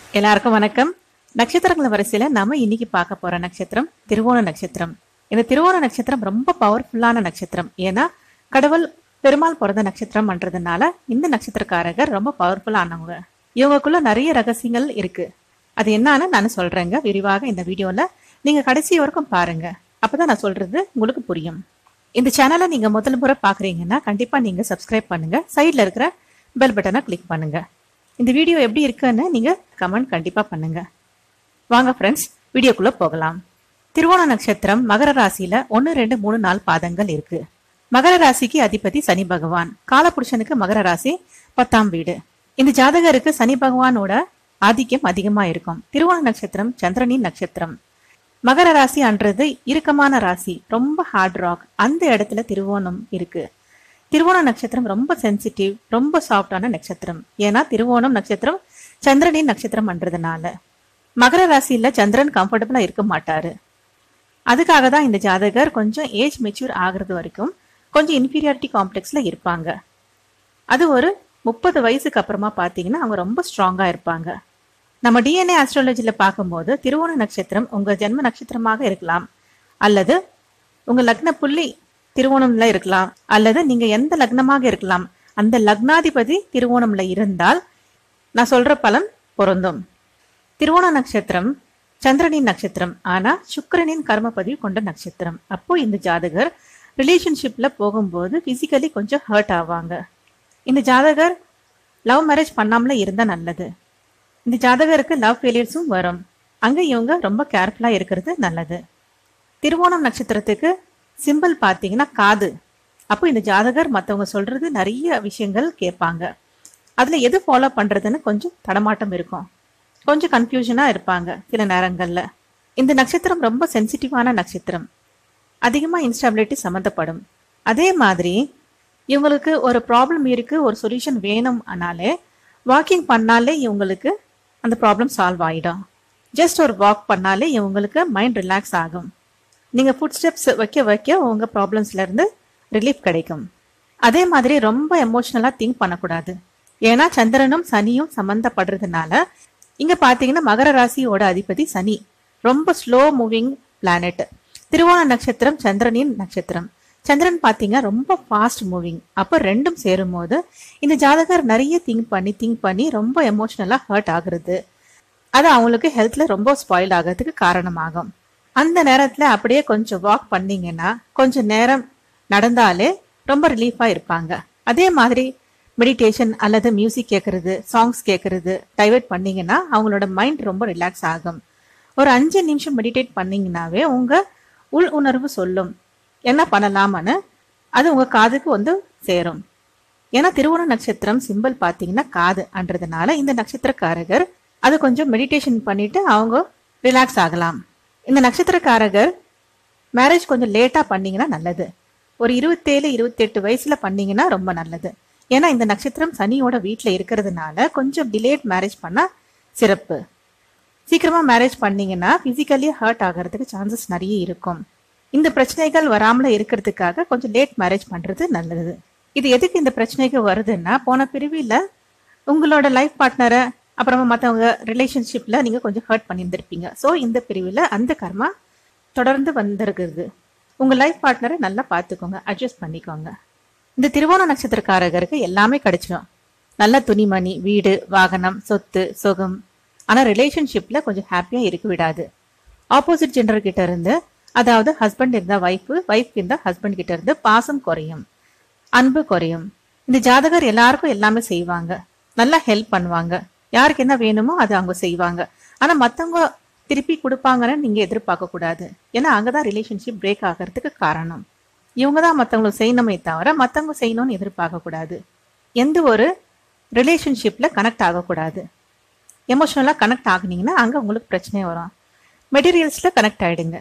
எல்லாருக்கும் வணக்கம் நட்சத்திரங்கள் வரிசையில நாம இன்னைக்கு பார்க்க போற நட்சத்திரம் திருவோண நட்சத்திரம் இந்த திருவோண நட்சத்திரம் ரொம்ப பவர்ஃபுல்லான நட்சத்திரம் ஏன்னா கடவுள் பெருமாள் பிறந்த நட்சத்திரம்ன்றதுனால இந்த நட்சத்திரக்காரர்கள் ரொம்ப பவர்ஃபுல்லானவங்க இவங்களுக்குள்ள நிறைய ரகசியங்கள் இருக்கு அது என்னன்னு நான் சொல்றேங்க விரிவாக இந்த வீடியோல நீங்க கடைசி வரைக்கும் பாருங்க அப்பதான் நான் சொல்றது உங்களுக்கு புரியும் இந்த சேனலை நீங்க முதல் முறை பாக்குறீங்கன்னா கண்டிப்பா நீங்க சப்ஸ்கிரைப் பண்ணுங்க சைட்ல இருக்கிற பெல் பட்டனை கிளிக் பண்ணுங்க இந்த வீடியோ எப்படி இருக்குன்னு நீங்க கமெண்ட் கண்டிப்பா பண்ணுங்க வாங்க ஃப்ரெண்ட்ஸ் வீடியோக்குள்ள போகலாம் திருவோண நட்சத்திரம் மகர ராசியில ஒன்னு ரெண்டு மூணு நாலு பாதங்கள் இருக்கு மகர ராசிக்கு அதிபதி சனி பகவான் காலபுருஷனுக்கு மகர ராசி பத்தாம் வீடு இந்த ஜாதகருக்கு சனி பகவானோட ஆதிக்கம் அதிகமா இருக்கும் திருவோண நட்சத்திரம் சந்திரனின் நட்சத்திரம் மகர ராசி அன்றது இறுக்கமான ராசி ரொம்ப ஹார்ட் ராக் அந்த இடத்துல திருவோணம் இருக்கு திருவோண நட்சத்திரம் ரொம்ப சென்சிட்டிவ் ரொம்ப சாஃப்டான நட்சத்திரம் ஏன்னா திருவோணம் நட்சத்திரம் சந்திரனின் நட்சத்திரம் அன்றதுனால மகர ராசியில சந்திரன் கம்ஃபர்டபுளா இருக்க மாட்டாரு அதுக்காக தான் இந்த ஜாதகர் கொஞ்சம் ஏஜ் மெச்சூர் ஆகுறது வரைக்கும் கொஞ்சம் இன்ஃபீரியாரிட்டி காம்ப்ளெக்ஸ்ல இருப்பாங்க அது ஒரு முப்பது வயசுக்கு அப்புறமா பார்த்தீங்கன்னா அவங்க ரொம்ப ஸ்ட்ராங்கா இருப்பாங்க நம்ம டிஎன்ஏ ஆஸ்ட்ராலஜில பார்க்கும்போது திருவோண நட்சத்திரம் உங்க ஜென்ம நட்சத்திரமாக இருக்கலாம் அல்லது உங்க லக்ன புள்ளி திருவோணம்ல இருக்கலாம் அல்லது நீங்க எந்த லக்னமாக இருக்கலாம் அந்த லக்னாதிபதி திருவோணம்ல இருந்தால் நான் சொல்ற பலன் பொருந்தும் திருவோண நட்சத்திரம் சந்திரனின் நட்சத்திரம் ஆனா சுக்கிரனின் கர்மப்பதிவு கொண்ட நட்சத்திரம் அப்போ இந்த ஜாதகர் ரிலேஷன்ஷிப்ல போகும்போது பிசிக்கலி கொஞ்சம் ஹர்ட் ஆவாங்க இந்த ஜாதகர் லவ் மேரேஜ் பண்ணாமலே இருந்தா நல்லது இந்த ஜாதகருக்கு லவ் ஃபெயிலியர்ஸும் வரும் அங்க இவங்க ரொம்ப கேர்ஃபுல்லா இருக்கிறது நல்லது திருவோணம் நட்சத்திரத்துக்கு சிம்பிள் பார்த்தீங்கன்னா காது அப்போ இந்த ஜாதகர் மற்றவங்க சொல்றது நிறைய விஷயங்கள் கேட்பாங்க அதுல எது ஃபாலோ பண்றதுன்னு கொஞ்சம் தடமாட்டம் இருக்கும் கொஞ்சம் கன்ஃபியூஷனா இருப்பாங்க சில நேரங்கள்ல இந்த நட்சத்திரம் ரொம்ப சென்சிட்டிவான நட்சத்திரம் அதிகமா இன்ஸ்டாபிலிட்டி சம்மந்தப்படும் அதே மாதிரி இவங்களுக்கு ஒரு ப்ராப்ளம் இருக்கு ஒரு சொல்யூஷன் வேணும் ஆனாலே வாக்கிங் பண்ணாலே இவங்களுக்கு அந்த ப்ராப்ளம் சால்வ் ஆயிடும் ஜஸ்ட் ஒரு வாக் பண்ணாலே இவங்களுக்கு மைண்ட் ரிலாக்ஸ் ஆகும் நீங்க ஃபுட் ஸ்டெப்ஸ் வைக்க வைக்க உங்க ப்ராப்ளம்ஸ்ல இருந்து ரிலீஃப் கிடைக்கும் அதே மாதிரி ரொம்ப எமோஷனலா திங்க் பண்ணக்கூடாது ஏன்னா சந்திரனும் சனியும் சம்பந்தப்படுறதுனால இங்க பாத்தீங்கன்னா மகர ராசியோட அதிபதி சனி ரொம்ப ஸ்லோ மூவிங் பிளானட் திருவோண நட்சத்திரம் சந்திரனின் நட்சத்திரம் சந்திரன் பாத்தீங்கன்னா ரொம்ப ஃபாஸ்ட் மூவிங் அப்ப ரெண்டும் சேரும் போது இந்த ஜாதகர் நிறைய திங்க் பண்ணி திங்க் பண்ணி ரொம்ப எமோஷனலா ஹர்ட் ஆகுறது அது அவங்களுக்கு ஹெல்த்ல ரொம்ப ஸ்பாயில் ஆகிறதுக்கு காரணமாகும் அந்த நேரத்துல அப்படியே கொஞ்சம் வாக் பண்ணீங்கன்னா கொஞ்சம் நேரம் நடந்தாலே ரொம்ப ரிலீஃபா இருப்பாங்க அதே மாதிரி மெடிடேஷன் அல்லது மியூசிக் கேட்கறது சாங்ஸ் கேட்கறது டைவர்ட் பண்ணீங்கன்னா அவங்களோட மைண்ட் ரொம்ப ரிலாக்ஸ் ஆகும் ஒரு அஞ்சு நிமிஷம் மெடிடேட் பண்ணீங்கன்னாவே உங்க உள் உணர்வு சொல்லும் என்ன பண்ணலாமான்னு அது உங்க காதுக்கு வந்து சேரும் ஏன்னா திருவோண நட்சத்திரம் சிம்பிள் பார்த்தீங்கன்னா காது அன்றதுனால இந்த நட்சத்திரக்காரகர் அது கொஞ்சம் மெடிடேஷன் பண்ணிட்டு அவங்க ரிலாக்ஸ் ஆகலாம் இந்த நட்சத்திரக்காரகர் மேரேஜ் கொஞ்சம் லேட்டா பண்ணீங்கன்னா நல்லது ஒரு இருபத்தேழு இருபத்தெட்டு வயசுல பண்ணீங்கன்னா ரொம்ப நல்லது ஏன்னா இந்த நட்சத்திரம் சனியோட வீட்டில் இருக்கிறதுனால கொஞ்சம் டிலேட் மேரேஜ் பண்ணா சிறப்பு சீக்கிரமா மேரேஜ் பண்ணீங்கன்னா பிசிக்கலி ஹர்ட் ஆகிறதுக்கு சான்சஸ் நிறைய இருக்கும் இந்த பிரச்சனைகள் வராமல இருக்கிறதுக்காக கொஞ்சம் லேட் மேரேஜ் பண்றது நல்லது இது எதுக்கு இந்த பிரச்சனைக்கு வருதுன்னா போன பிரிவில் உங்களோட லைஃப் பார்ட்னரை அப்புறமா மற்றவங்க ரிலேஷன்ஷிப்ல நீங்க கொஞ்சம் ஹர்ட் பண்ணியிருந்திருப்பீங்க ஸோ இந்த பிரிவில் அந்த கர்மா தொடர்ந்து வந்திருக்குது உங்க லைஃப் பார்ட்னரை நல்லா பார்த்துக்கோங்க அட்ஜஸ்ட் பண்ணிக்கோங்க இந்த திருவோண நட்சத்திரக்காரகருக்கு எல்லாமே கிடைச்சிடும் நல்ல துணிமணி வீடு வாகனம் சொத்து சுகம் ஆனா ரிலேஷன்ஷிப்ல கொஞ்சம் ஹாப்பியா இருக்க விடாது ஆப்போசிட் ஜெண்டர் கிட்ட இருந்து அதாவது ஹஸ்பண்ட் இருந்தா ஒய்ஃப் ஒய்ஃப் இருந்தா ஹஸ்பண்ட் கிட்ட இருந்து பாசம் குறையும் அன்பு குறையும் இந்த ஜாதகர் எல்லாருக்கும் எல்லாமே செய்வாங்க நல்லா ஹெல்ப் பண்ணுவாங்க யாருக்கு என்ன வேணுமோ அதை அவங்க செய்வாங்க ஆனா மத்தவங்க திருப்பி கொடுப்பாங்கன்னு நீங்க எதிர்பார்க்க கூடாது ஏன்னா அங்கதான் ரிலேஷன்ஷிப் பிரேக் ஆகிறதுக்கு காரணம் இவங்க தான் மற்றவங்களுக்கு செய்யணுமே தவிர மற்றவங்க செய்யணும்னு எதிர்பார்க்க கூடாது எந்த ஒரு ரிலேஷன்ஷிப்ல கனெக்ட் ஆகக்கூடாது எமோஷனலாக கனெக்ட் ஆகுனீங்கன்னா அங்கே உங்களுக்கு பிரச்சனை வரும் மெட்டீரியல்ஸில் கனெக்ட் ஆகிடுங்க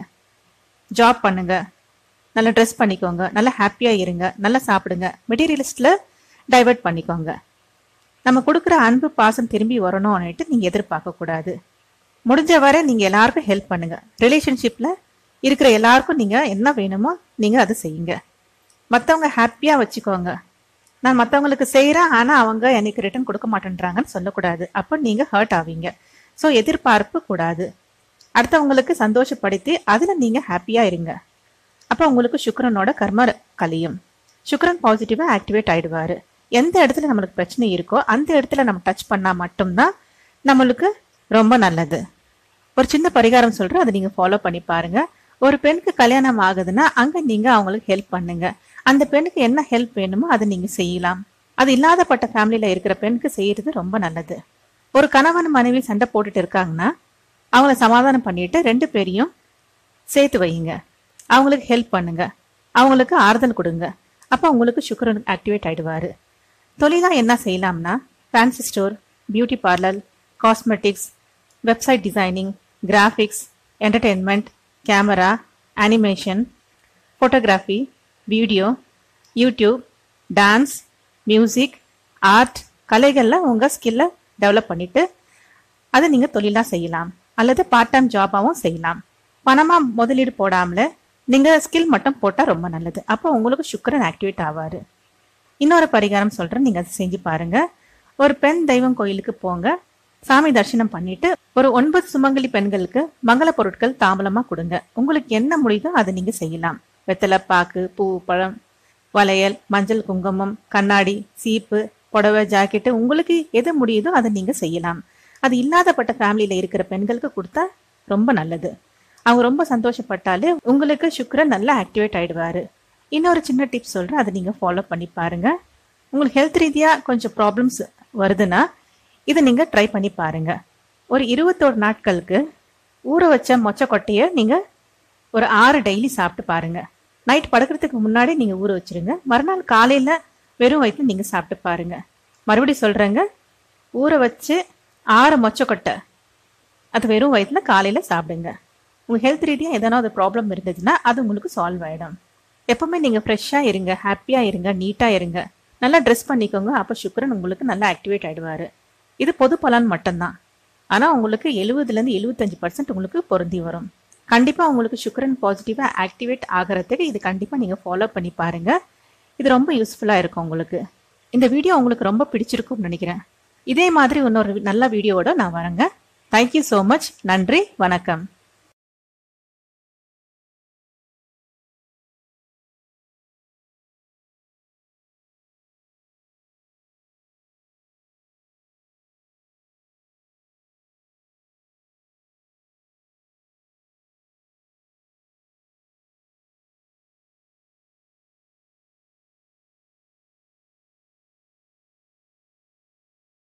ஜாப் பண்ணுங்க நல்லா ட்ரெஸ் பண்ணிக்கோங்க நல்லா ஹாப்பியாக இருங்க நல்லா சாப்பிடுங்க மெட்டீரியலிஸ்டில் டைவர்ட் பண்ணிக்கோங்க நம்ம கொடுக்குற அன்பு பாசம் திரும்பி வரணும்னுட்டு நீங்கள் எதிர்பார்க்கக்கூடாது முடிஞ்ச வரை நீங்கள் எல்லாருக்கும் ஹெல்ப் பண்ணுங்க ரிலேஷன்ஷிப்பில் இருக்கிற எல்லாருக்கும் நீங்கள் என்ன வேணுமோ நீங்கள் அதை செய்யுங்க மற்றவங்க ஹாப்பியாக வச்சுக்கோங்க நான் மற்றவங்களுக்கு செய்கிறேன் ஆனால் அவங்க எனக்கு ரிட்டர்ன் கொடுக்க மாட்டேன்றாங்கன்னு சொல்லக்கூடாது அப்போ நீங்கள் ஹர்ட் ஆவீங்க ஸோ எதிர்பார்ப்பு கூடாது அடுத்தவங்களுக்கு சந்தோஷப்படுத்தி அதில் நீங்கள் ஹாப்பியாக இருங்க அப்போ உங்களுக்கு சுக்கிரனோட கர்ம கலியும் சுக்கிரன் பாசிட்டிவாக ஆக்டிவேட் ஆயிடுவாரு எந்த இடத்துல நம்மளுக்கு பிரச்சனை இருக்கோ அந்த இடத்துல நம்ம டச் பண்ணால் மட்டும்தான் நம்மளுக்கு ரொம்ப நல்லது ஒரு சின்ன பரிகாரம் சொல்கிறேன் அதை நீங்கள் ஃபாலோ பண்ணி பாருங்க ஒரு பெண்ணுக்கு கல்யாணம் ஆகுதுன்னா அங்கே நீங்கள் அவங்களுக்கு ஹெல்ப் பண்ணுங்க அந்த பெண்ணுக்கு என்ன ஹெல்ப் வேணுமோ அதை நீங்கள் செய்யலாம் அது இல்லாதப்பட்ட ஃபேமிலியில் இருக்கிற பெண்ணுக்கு செய்யறது ரொம்ப நல்லது ஒரு கணவன் மனைவி சண்டை போட்டுட்டு இருக்காங்கன்னா அவங்கள சமாதானம் பண்ணிட்டு ரெண்டு பேரையும் சேர்த்து வையுங்க அவங்களுக்கு ஹெல்ப் பண்ணுங்க அவங்களுக்கு ஆறுதல் கொடுங்க அப்போ உங்களுக்கு சுக்கரன் ஆக்டிவேட் ஆயிடுவாரு தொழிலா என்ன செய்யலாம்னா fancy store beauty parlour cosmetics website designing graphics entertainment camera animation photography video YouTube dance music art கலைகளில் உங்கள் ஸ்கில்லை டெவலப் பண்ணிட்டு அதை நீங்கள் தொழிலாக செய்யலாம் அல்லது பார்ட் டைம் ஜாபாகவும் செய்யலாம் பணமாக முதலீடு போடாமல நீங்கள் ஸ்கில் மட்டும் போட்டால் ரொம்ப நல்லது அப்போ உங்களுக்கு சுக்கரன் ஆக்டிவேட் ஆவார் இன்னொரு பரிகாரம் சொல்கிறேன் நீங்கள் அதை செஞ்சு பாருங்க ஒரு பெண் தெய்வம் கோயிலுக்கு போங்க சாமி தரிசனம் பண்ணிட்டு ஒரு ஒன்பது சுமங்கலி பெண்களுக்கு மங்கள பொருட்கள் தாம்பலமாக கொடுங்க உங்களுக்கு என்ன முடியுதோ அதை நீங்கள் செய்யலாம் வெத்தலை பாக்கு பூ பழம் வளையல் மஞ்சள் குங்குமம் கண்ணாடி சீப்பு புடவை ஜாக்கெட்டு உங்களுக்கு எது முடியுதோ அதை நீங்கள் செய்யலாம் அது இல்லாதப்பட்ட ஃபேமிலியில் இருக்கிற பெண்களுக்கு கொடுத்தா ரொம்ப நல்லது அவங்க ரொம்ப சந்தோஷப்பட்டாலே உங்களுக்கு சுக்கரன் நல்லா ஆக்டிவேட் ஆயிடுவாரு இன்னொரு சின்ன டிப்ஸ் சொல்கிறேன் அதை நீங்கள் ஃபாலோ பண்ணி பாருங்க உங்களுக்கு ஹெல்த் ரீதியாக கொஞ்சம் ப்ராப்ளம்ஸ் வருதுன்னா இதை நீங்கள் ட்ரை பண்ணி பாருங்க ஒரு இருபத்தோரு நாட்களுக்கு ஊற வச்ச மொச்சக்கொட்டையை நீங்கள் ஒரு ஆறு டெய்லி சாப்பிட்டு பாருங்க நைட் படுக்கிறதுக்கு முன்னாடி நீங்கள் ஊற வச்சிருங்க மறுநாள் காலையில் வெறும் வயிற்றுல நீங்கள் சாப்பிட்டு பாருங்க மறுபடியும் சொல்கிறேங்க ஊற வச்சு ஆறு மொச்சக்கொட்டை அது வெறும் வயிற்றுல காலையில் சாப்பிடுங்க உங்கள் ஹெல்த் ரீதியாக எதனா ஒரு ப்ராப்ளம் இருந்ததுன்னா அது உங்களுக்கு சால்வ் ஆகிடும் எப்பவுமே நீங்கள் ஃப்ரெஷ்ஷாக இருங்க ஹாப்பியாக இருங்க நீட்டாக இருங்க நல்லா ட்ரெஸ் பண்ணிக்கோங்க அப்போ சுக்கரன் உங்களுக்கு நல்லா ஆக்டிவேட் ஆகிடுவார் இது பொது பலன் மட்டும்தான் ஆனால் உங்களுக்கு எழுபதுலேருந்து எழுபத்தஞ்சு பர்சன்ட் உங்களுக்கு பொருந்தி வரும் கண்டிப்பாக உங்களுக்கு சுக்கரன் பாசிட்டிவாக ஆக்டிவேட் ஆகிறதுக்கு இது கண்டிப்பாக நீங்கள் ஃபாலோ பண்ணி பாருங்கள் இது ரொம்ப யூஸ்ஃபுல்லாக இருக்கும் உங்களுக்கு இந்த வீடியோ உங்களுக்கு ரொம்ப பிடிச்சிருக்கும்னு நினைக்கிறேன் இதே மாதிரி இன்னொரு நல்ல வீடியோவோட நான் வரேங்க தேங்க்யூ ஸோ மச் நன்றி வணக்கம்